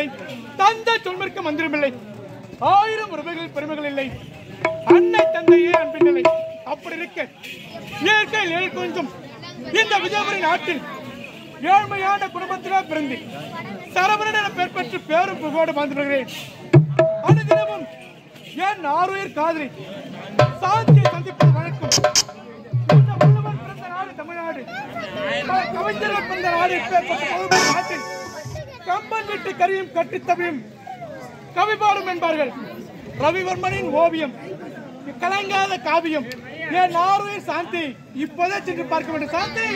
தந்தை சொல்மிருக்க மந்திரமில்லை ஆயிரம் ரூபாய்களில் பெருமைகள் இல்லை அன்னை தந்தையே அன்பில்லை அப்படி இருக்க இயற்கையில் ஏழு கொஞ்சம் இந்த விஜயபுரி நாட்டில் ஏழ்மையான குடும்பத்திலே பிறந்து சரவணன் என பெயர் பெற்று பேரும் புகழோடு வாழ்ந்து வருகிறேன் அனுதினமும் என் ஆறுயிர் காதலி சாந்தியை சந்திப்பது வழக்கம் இந்த வள்ளுவர் பிறந்த நாடு தமிழ்நாடு பல கவிஞர்கள் பிறந்த நாடு இப்பேற்பட்ட பகுதி நாட்டில் கம்பன் விட்டு கரியும் கட்டித்தவியும் கவி பாடும் என்பார்கள் ரவிவர்மனின் ஓவியம் கலங்காத காவியம் என் ஆறுயிர் சாந்தி இப்போதே சென்று பார்க்க வேண்டும் சாந்தி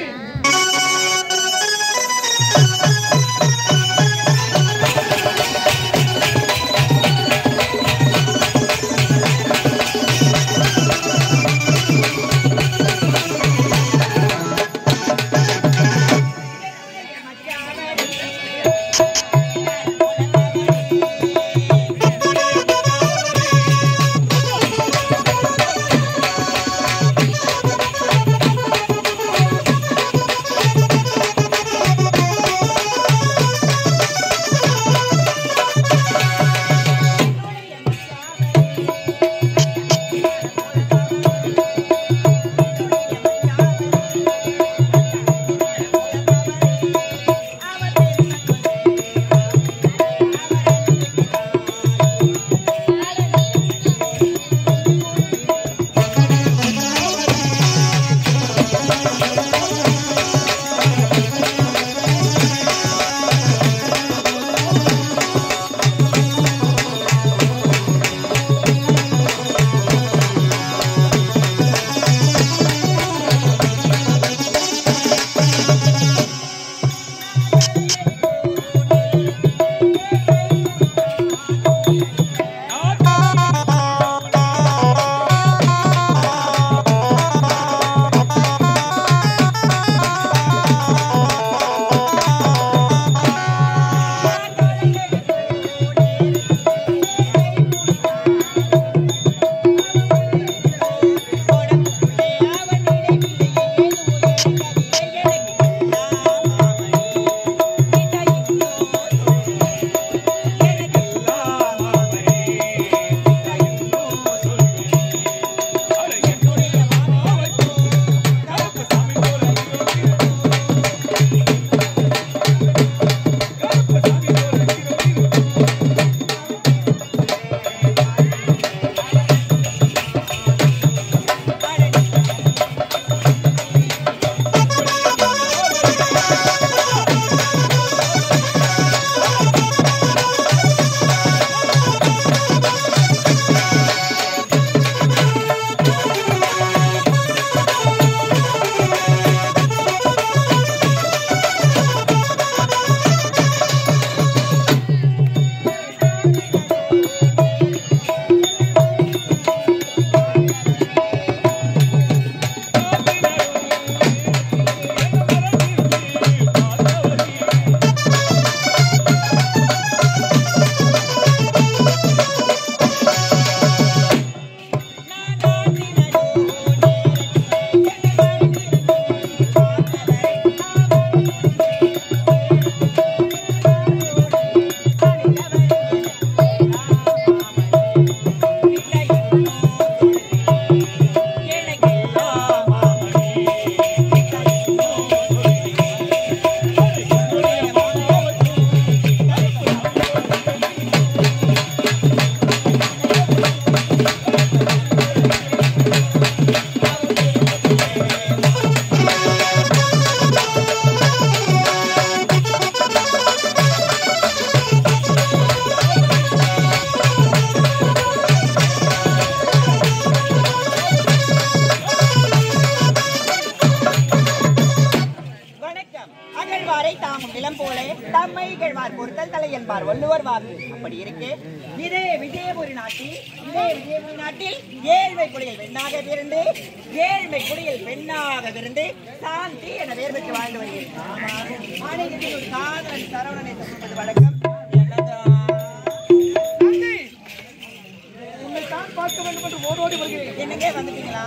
வணக்கம் அகழ்வாரை தாமும் நிலம் போல தம்மை இகழ்வார் பொறுத்தல் தலை என்பார் வள்ளுவர் வாக்கு அப்படி இருக்கு இதே விஜயபுரி நாட்டில் இதே விஜயபுரி நாட்டில் ஏழ்மை குடியில் பெண்ணாக பிறந்து ஏழ்மை குடியில் பெண்ணாக பிறந்து சாந்தி என வேர் பெற்று வாழ்ந்து வருகிறேன் ஆமா. மாநிலத்தில் ஒரு காதலன் சரவணனை சந்திப்பது வழக்கம் என்னதான்? சாந்தி உன்னை தான் பார்க்க வேண்டும் என்று ஓடோடி வருகிறேன் என்னங்க வந்துட்டீங்களா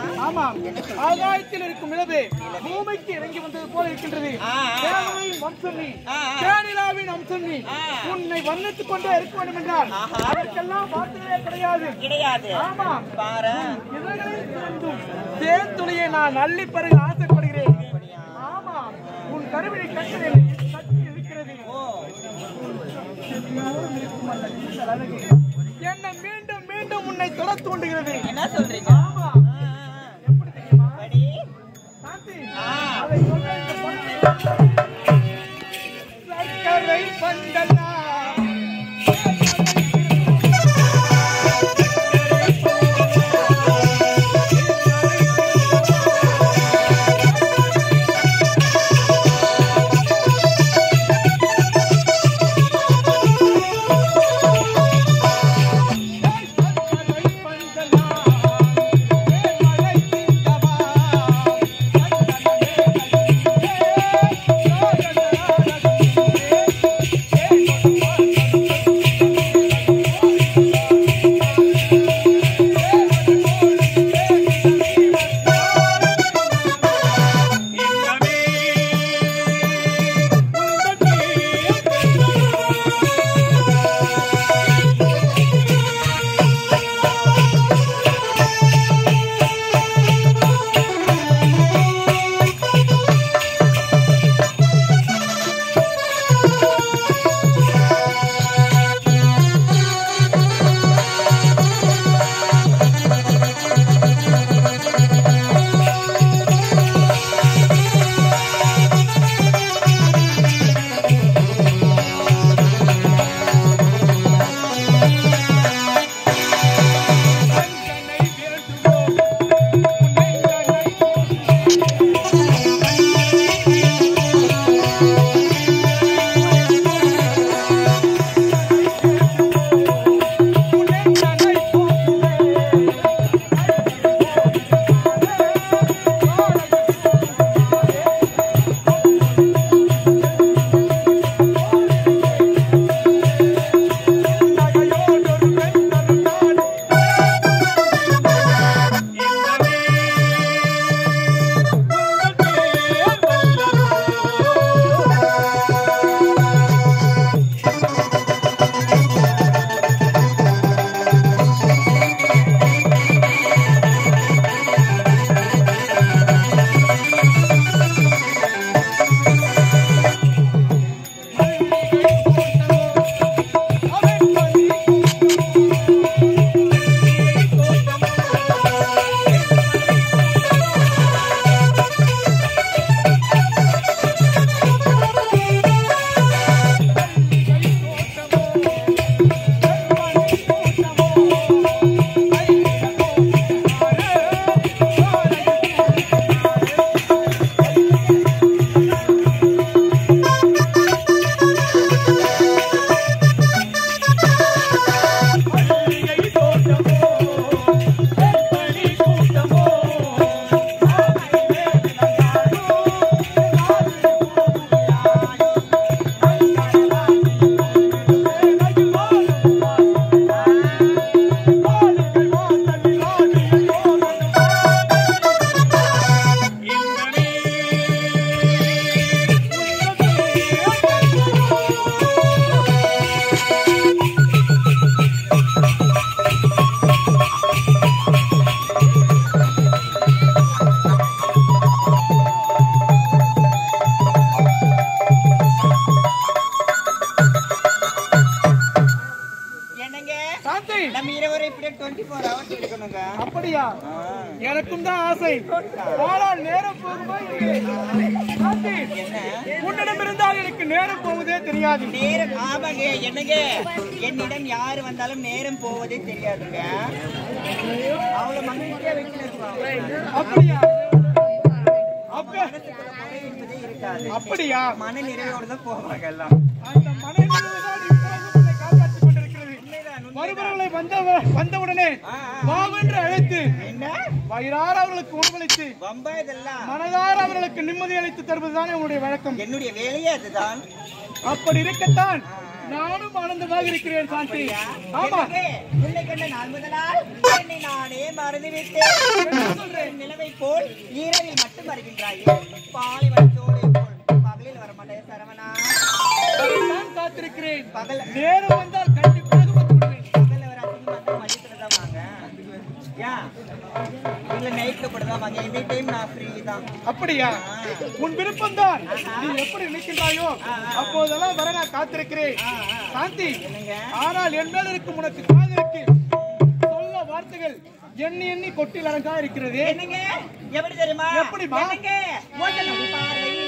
ஆமா ஆகாயத்தில் இருக்கும் நிலவு பூமிக்கு இறங்கி வந்தது போல இருக்கின்றது ஆ, ஆ. தேவனின் வம்சம் நீ ஆ, ஆ. தேனிலாவின் அம்சம் நீ ஆ. உன்னை வர்ணித்துக் கொண்டே இருக்க வேண்டும் என்றால் ஆஹா. அதற்கெல்லாம் வார்த்தைகளே கிடையாது கிடையாது ஆமா பாரு இதழ்களில் சிந்தும் தேன்துளியை நான் அள்ளி பருக ஆசைப்படுகிறேன் ஆமா உன் கருவினை கட்டுரை சக்தி இருக்கிறது ஓ என்னை மீண்டும் மீண்டும் உன்னை தொட தூண்டுகிறது என்ன சொல்றீங்க ஆமா ஆ, ஆ. எப்படி தெரியுமா படி சாந்தி ஆ. அதை சொல்ல இந்த பொண்ணு சர்க்கரை பந்தலா சர்க்கரை பந்தலா மழை சிந்தவா என்னங்க சாந்தி நம்ம இருவரும் இப்படியே டுவெண்ட்டி ஃபோர் ஹவர்ஸ் இருக்கணுங்க அப்படியா ஆ. எனக்கும் தான் ஆசை ஆனால் நேரம் போகுமா இல்லையே? சாந்தி என்ன உன்னிடம் இருந்தால் எனக்கு நேரம் போவதே தெரியாது நேரம் ஆமாங்க என்னங்க என்னிடம் யாரு வந்தாலும் நேரம் போவதே தெரியாதுங்க அவ்வளவு மகிழ்ச்சியா வச்சுருப்பாங்க அப்படியா அப்ப மனசுக்குள்ள குறை என்பதே இருக்காது அப்படியா மன நிறைவோடு தான் போவாங்க எல்லாம் அந்த மனைவிதான் இப்பொழுது உன்னை காப்பாற்றிக் கொண்டிருக்கிறது மறுபவர்களை வந்த வந்தவுடனே ஆ, ஆ. வாவென்று அழைத்து என்ன வயிறார அவர்களுக்கு உணவளித்து வம்பா இதெல்லாம் மனதார அவர்களுக்கு நிம்மதி அளித்து தருவதுதானே உன்னுடைய வழக்கம் என்னுடைய வேலையே அதுதான் அப்படி இருக்கத்தான் ஆ, ஆ. நானும் ஆனந்தமாக இருக்கிறேன் சாந்தி ஆமா எனக்கு உன்னை கண்ட நாள் முதலால் என்னை நானே மறந்துவிட்டேன் சொல்றேன் நிலவை போல் இரவில் மட்டும் வருகின்றாயே பாலைவன சோலை போல் பகலில் வரமாட்டேன் சரவணா நான் காத்திருக்கிறேன் பகல் நேரம் வந்தால் கண்டிப்பாக வந்து விடுவேன் பகல்ல வர அதிகமா இருந்தா மதியத்துல தான் வாங்க ஏன் இல்ல நைட்ல கூட தான் வாங்க எனி டைம் நான் ஃப்ரீ தான் அப்படியா உன் விருப்பம்தான் நீ எப்படி நினைக்கின்றாயோ அப்போதெல்லாம் வர நான் காத்திருக்கிறேன் சாந்தி என்னங்க ஆனால் என் மேல இருக்கும் உனக்கு காதலுக்கு சொல்ல வார்த்தைகள் எண்ணி எண்ணி கொட்டில் அழகா இருக்கிறது என்னங்க எப்படி தெரியுமா எப்படிம்மா? என்னங்க முதல் பார்வையில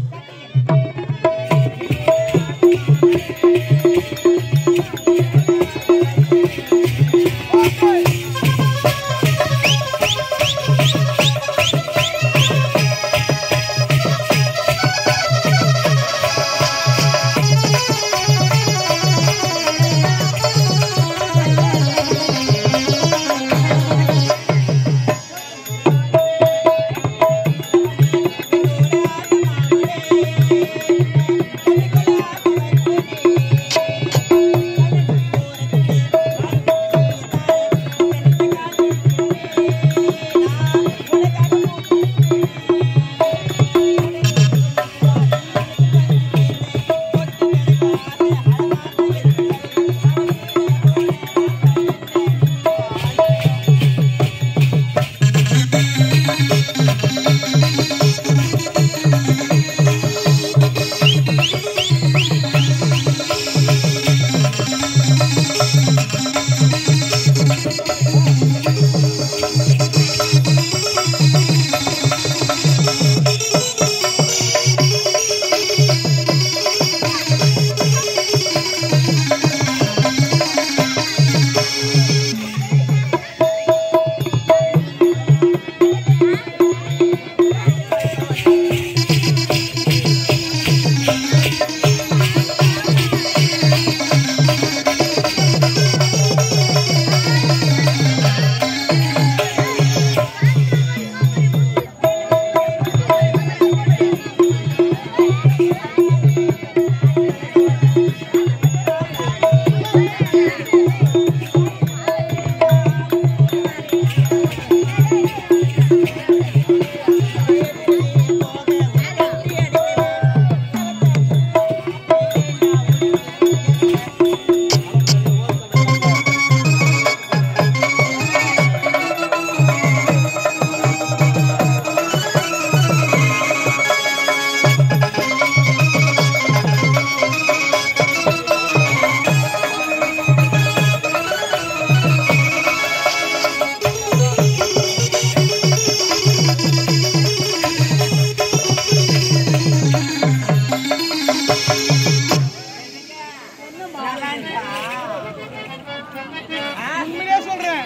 உண்மையிலே சொல்றேன்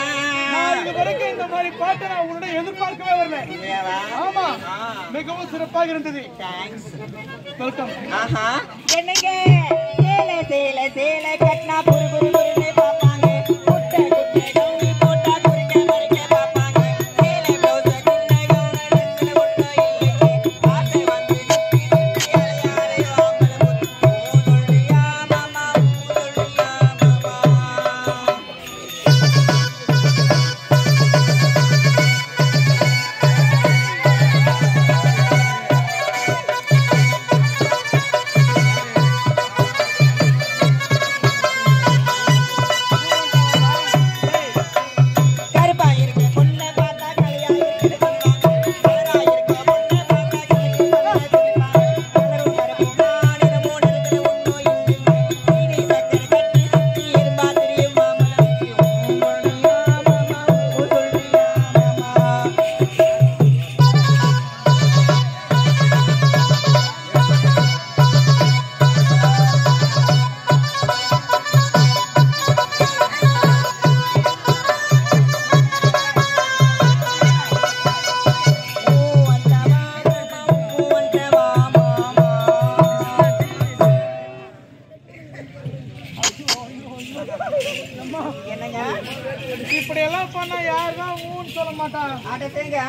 நான் இது வரைக்கும் இந்த மாதிரி பாட்டை நான் உன்னிடம் எதிர்பார்க்கவே வரல ஆமா மிகவும் சிறப்பாக இருந்தது தேங்க்ஸ் வெல்கம் ஆஹா என்னங்க சேலை சேலை சேலை கட்டினா புரு புரு புருன்னு பார்ப்பாங்க குட்டை குட்டை கவுனி போட்டா குறிக்க மறிக்க பார்ப்பாங்க சேலை blouse சின்ன கவுனு நெத்தில ஒட்டும் இல்லையே ஆசை வந்து நிக்கி நிக்கி அலையாரை வாங்கல முத்து ஊ சொல்றியா மாமா ஊ சொல்றியா மாமா கருப்பா இருக்க பொண்ணை பார்த்தா கலையா இருக்குன்னு சொல்லுவாங்க. கலரா இருக்க பொண்ணை பார்த்தா கிழக்கு பார்த்தா சிரிப்பாங்க. கலரும் கருப்புமா நிறமோ நிறத்துல ஒண்ணும் இல்லையே. சீனி சக்கரை கட்டி சுத்தி இருப்பா தெரியும் மாமலை ஊ சொல்றியா மாமா, ஊ சொல்றியா மாமா. ஊ வந்தவா மாமா, ஊ வந்தவா மாமா. என்னங்க இப்படி எல்லாம் பண்ணா யாருதான் ஊன்னு சொல்ல மாட்டாங்க அடத்தேங்க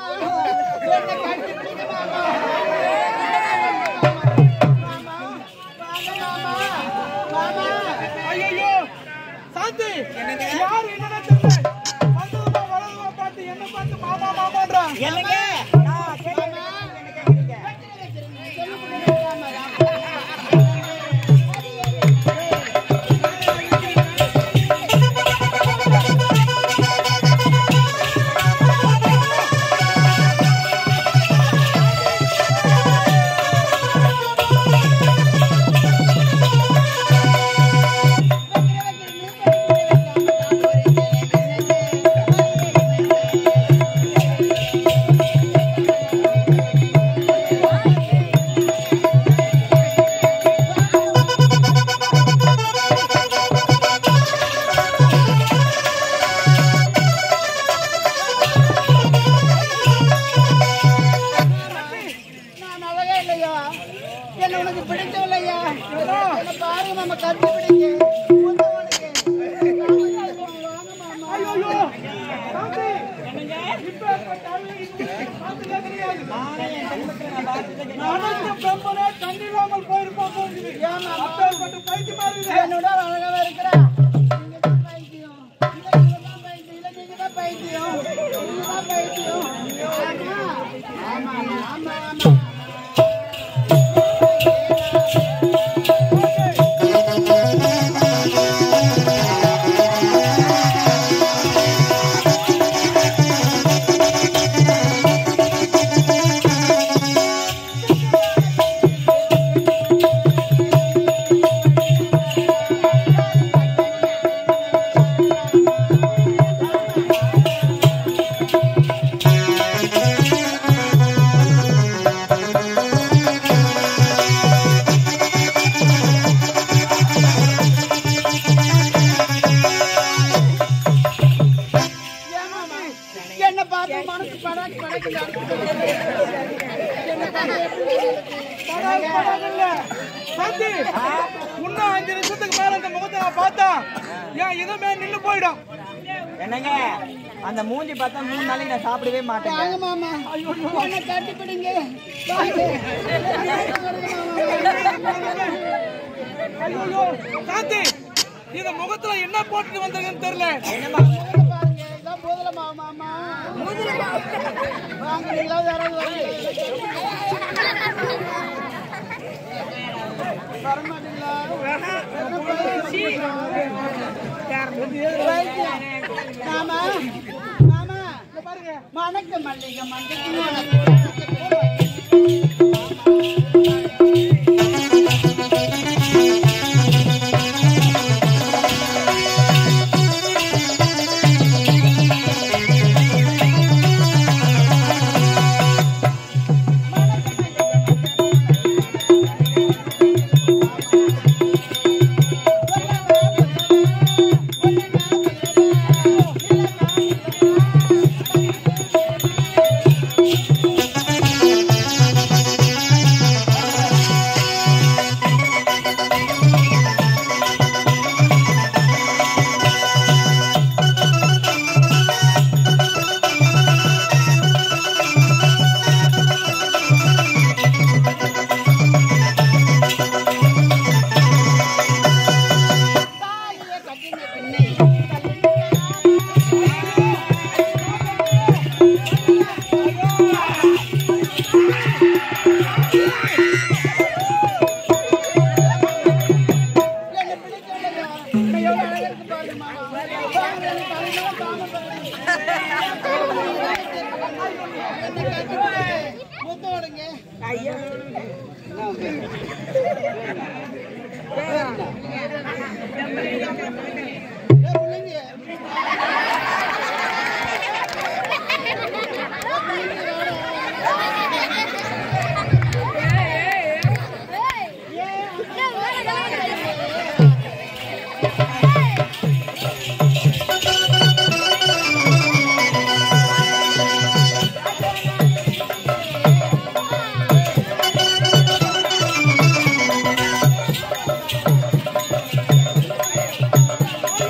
என்ன கட்டி பிடிங்க மாமா மாமா வாங்க மாமா மாமா ஐயோ சாந்தி யாரு என்னடா தெரியல வந்ததுமா வளருமா பார்த்து என்ன பார்த்து மாமா மாமான்றான் என்னங்க நான் கேட்கறேன். என்ன கேட்கறீங்க? நான் அழகா இல்லையா என்ன உனக்கு பிடிக்கவில்லையா என்ன பாருங்க மாமா கட்டி பிடிங்க மூத்தவனுக்கு. வாங்க மாமா ஐயோ சாந்தி இப்ப ஏற்பட்ட அழுகை இப்படி பார்த்துட்டே கிடையாது. அனைத்து பிரம்மனே கண்ணில்லாமல் போயிருப்போம் போகுது. அப்பேற்பட்ட பைத்தியமா இருக்குது. என்னோட அழகா இருக்கிறா நீங்க தான் பைத்தியம் இல்ல நீங்க தான் பைத்தியம் இல்ல நீங்க தான் பைத்தியம் நீங்க தான் பைத்தியம் ஆமா ஆமா ஆமா ஆமா ஏன் மாமா? என்ன பார்த்து மனசு படாக்கு படைக்குது என்ன பார்த்து எப்படி இருக்கு? படாது, படாது இல்ல. சாந்தி, இன்னும் அஞ்சு நிமிஷத்துக்கு மேல இந்த முகத்தை நான் பார்த்தா என் இதமே நின்னு போயிடும் என்னங்க அந்த மூஞ்சி பார்த்தா மூணு நாளைக்கு நான் சாப்பிடவே மாட்டேங்க வாங்க மாமா என்ன கட்டி பிடிங்க வாங்க. ஐயோ சாந்தி இந்த முகத்துல என்ன போட்டுட்டு வந்திருக்குன்னு தெரியல என்னம்மா முதல்ல பாருங்க இதான் முதல்ல மாமா மாமா வாங்க நீங்களாவது யாராவது வரீங்களா? வரமாட்டீங்களா என்ன பைத்தியம்? மாமா மாமா இங்க பாருங்க மணக்க மல்லிகை மஞ்சள் தாலியை கட்டின பின்னே என்ன பிடிக்கலையா? என்ன எவ்வளவு அழகா இருக்கு பாருங்க மாமா. பாருங்க, எனக்கு அதெல்லாம் தாங்க பாருங்க. என்ன கட்டிப்பிடிங்க. மூத்தவனுங்க. ஏ, பிள்ளைங்க. ஐயோ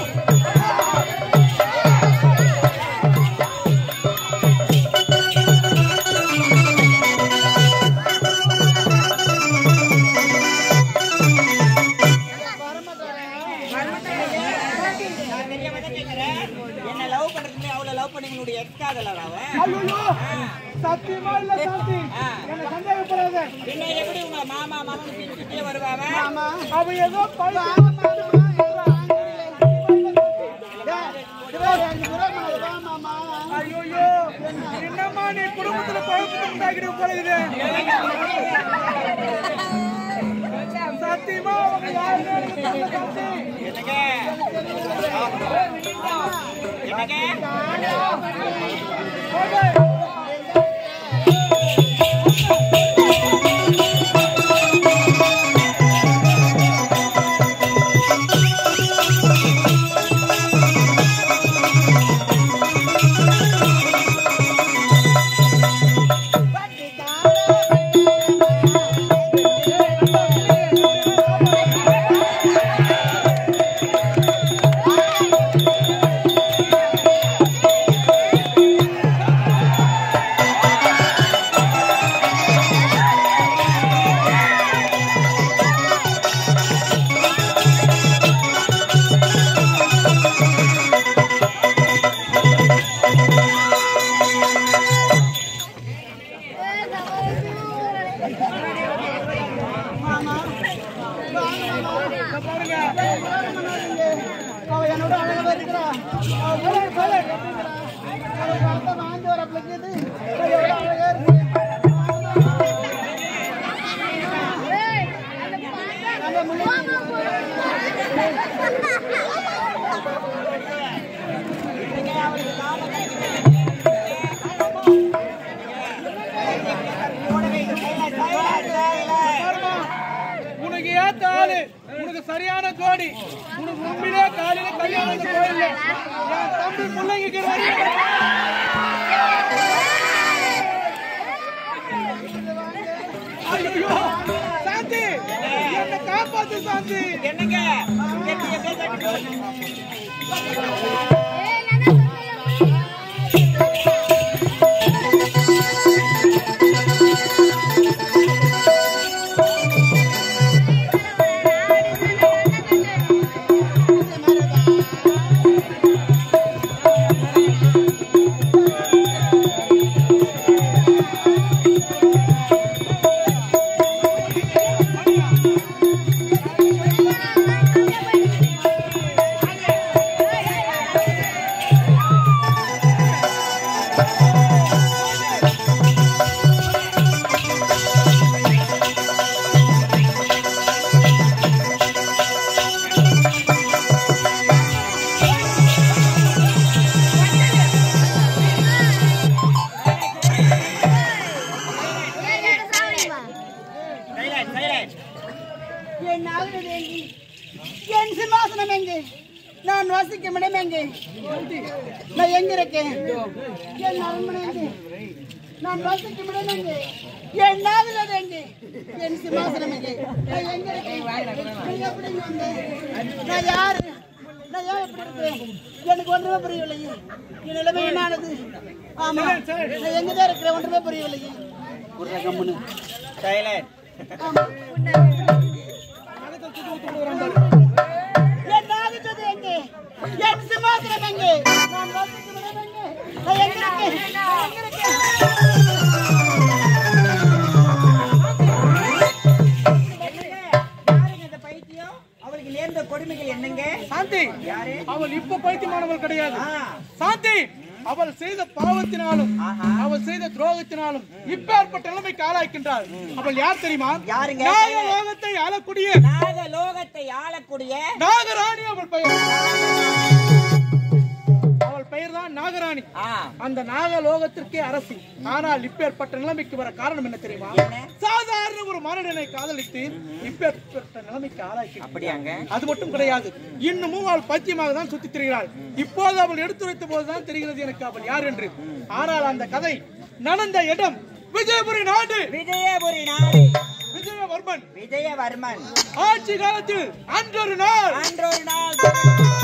சத்தியமா இல்ல சாந்தி என்ன சந்தேகப்படாத பின்ன எப்படி உங்க மாமா மாமன் பிரிச்சுட்டே வருவாங்க அவ ஏதோ பழி ஐயோ என்னம்மா நீ குடும்பத்துல குழப்பத்தை உண்டாக்கிட்டு போல இது சத்தியமா அவங்க யாருமே எனக்கு தெரியல, சாந்தி. என்னங்க என்னங்க போடு. இங்க பாருங்க அவ என்னோட அழகா இருக்கிறா அவ கூட போல அவ பார்த்தா வாங்கி வர பிள்ளைக்கு எவ்வளவு அழகா இருக்கு அந்த முள்ளு பாருமா, உனக்கு ஏத்த ஆளு உனக்கு சரியான ஜோடி உனக்கு உண்மையிலே காலையில கல்யாணம் கோயில்ல என் தம்பி முள்ளங்கிக்கு ஐயோ சாந்தி என்ன காப்பாத்து சாந்தி என்னங்க கட்டி எப்படியே கட்டி சைலண்ட் சைலண்ட் என் ஆகுறது எங்கே என் சிம்மாசனம் எங்கே நான் வசிக்கும் இடம் எங்கே நான் எங்க இருக்கேன் என் அரண்மனை எங்கே நான் வசிக்கும் இடம் எங்கே என் ஆகுறது எங்கே என் சிம்மாசனம் எங்கே நான் எங்க இருக்கேன் நீ எப்படி இங்க வந்த நான் யாரு நான் ஏன் இப்படி இருக்கிறேன் எனக்கு ஒன்றுமே புரியவில்லையே என் நிலைமை என்னானது ஆமா நான் எங்கதான் இருக்கிறேன் ஒன்றுமே புரியவில்லையே ஒரு கம்முன்னு சைலண்ட் என் நாகத்தது எங்கே என் சிம்மாசனம் எங்கே நான் வசிக்கும் இடம் எங்கே நான் எங்க இருக்கேன் நான் எங்க இருக்கேன் யாருங்க இந்த பைத்தியம் அவளுக்கு நேர்ந்த கொடுமைகள் என்னங்க சாந்தி யாரு அவள் இப்ப பைத்தியமானவள் கிடையாது ஆ. சாந்தி அவள் செய்த பாவத்தினாலும் ஆஹா. அவள் செய்த துரோகத்தினாலும் இப்பேற்பட்ட நிலைமைக்கு ஆளாக்கின்றாள் அவள் யார் தெரியுமா யாருங்க? நாகலோகத்தை ஆளக்கூடிய நாக லோகத்தை ஆளக்கூடிய நாகராணி அவள் பெயர் அவள் பெயர் தான் நாகராணி ஆ, அந்த நாகலோகத்திற்கே அரசி ஆனால் இப்பேற்பட்ட நிலைமைக்கு வர காரணம் என்ன தெரியுமா என்ன? சாதாரண ஒரு மனிதனை காதலித்து இப்பேற்பட்ட நிலைமைக்கு ஆளாக்கி அப்படியாங்க அது மட்டும் கிடையாது இன்னமும் அவள் பைத்தியமாக தான் சுத்தி திரிகிறாள் இப்போது அவள் எடுத்துரைத்த போதுதான் தெரிகிறது எனக்கு அவள் யார் என்று ஆனால் அந்த கதை நடந்த இடம் விஜயபுரி நாடு விஜயபுரி நாடு விஜயவர்மன் விஜயவர்மன் ஆட்சி காலத்தில் அன்றொரு நாள் அன்றொரு நாள்